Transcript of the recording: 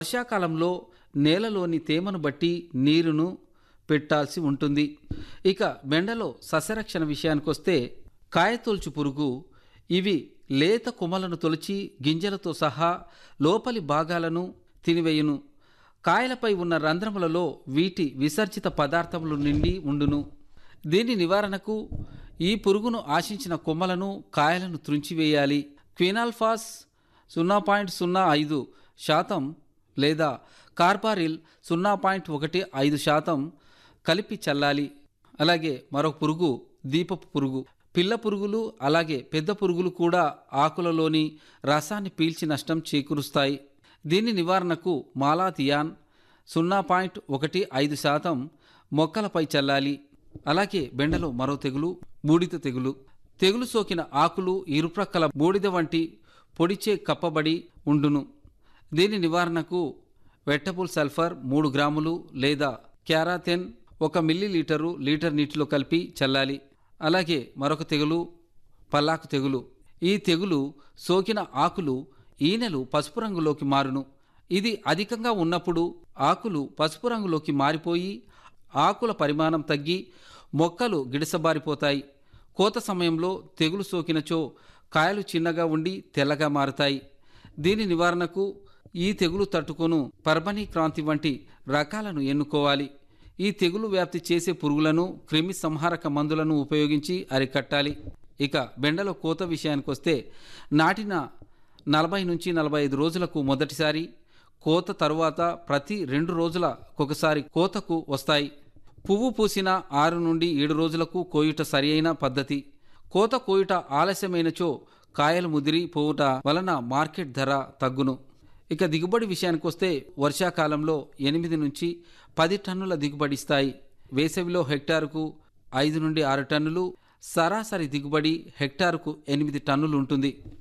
వర్షాకాలంలో నేలలోని తేమను బట్టి నీరును పెట్టాల్సి ఉంటుంది ఇక బెండలో సస్యరక్షణ విషయానికొస్తే కాయతొలుచు పురుగు ఇవి లేత కొమ్మలను తొలిచి గింజలతో సహా లోపలి భాగాలను తినివేయును కాయలపై ఉన్న రంధ్రములలో వీటి విసర్జిత పదార్థములు నిండి ఉండును దీని నివారణకు ఈ పురుగును ఆశించిన కొమ్మలను కాయలను త్రుంచివేయాలి క్వినాల్ఫాస్ సున్నా పాయింట్ సున్నా ఐదు శాతం లేదా కార్బారిల్ సున్నా పాయింట్ ఒకటి ఐదు శాతం కలిపి చల్లాలి అలాగే మరొక పురుగు దీపపు పురుగు పిల్ల పురుగులు అలాగే పెద్ద పురుగులు కూడా ఆకులలోని రసాన్ని పీల్చి నష్టం చేకూరుస్తాయి దీని నివారణకు మాలాథియాన్ సున్నా పాయింట్ ఒకటి ఐదు శాతం మొక్కలపై చల్లాలి అలాగే బెండలో మరో తెగులు బూడిద తెగులు తెగులు సోకిన ఆకులు ఇరుప్రక్కల బూడిద వంటి పొడిచే కప్పబడి ఉండును దీని నివారణకు వెట్టబుల్ సల్ఫర్ మూడు గ్రాములు లేదా క్యారాథెన్ ఒక మిల్లీ లీటరు లీటర్ నీటిలో కలిపి చల్లాలి అలాగే మరొక తెగులు పల్లాకు తెగులు ఈ తెగులు సోకిన ఆకులు ఈనెలు పసుపు రంగులోకి మారును ఇది అధికంగా ఉన్నప్పుడు ఆకులు పసుపు రంగులోకి మారిపోయి ఆకుల పరిమాణం తగ్గి మొక్కలు గిడసబారిపోతాయి కోత సమయంలో తెగులు సోకినచో కాయలు చిన్నగా ఉండి తెల్లగా మారుతాయి దీని నివారణకు ఈ తెగులు తట్టుకొను పర్బనీ క్రాంతి వంటి రకాలను ఎన్నుకోవాలి ఈ తెగులు వ్యాప్తి చేసే పురుగులను క్రిమి సంహారక మందులను ఉపయోగించి అరికట్టాలి ఇక బెండలో కోత విషయానికొస్తే నాటిన నలభై నుంచి నలభై ఐదు రోజులకు మొదటిసారి కోత తరువాత ప్రతి రెండు రోజులకొకసారి కోతకు వస్తాయి పువ్వు పూసిన ఆరు నుండి ఏడు రోజులకు కోయుట సరియైన పద్ధతి కోత కోయుట ఆలస్యమైనచో కాయలు ముదిరి పోవుట వలన మార్కెట్ ధర తగ్గును ఇక దిగుబడి విషయానికొస్తే వర్షాకాలంలో ఎనిమిది నుంచి పది టన్నుల దిగుబడిస్తాయి వేసవిలో హెక్టారుకు ఐదు నుండి ఆరు టన్నులు సరాసరి దిగుబడి హెక్టారుకు ఎనిమిది టన్నులు ఉంటుంది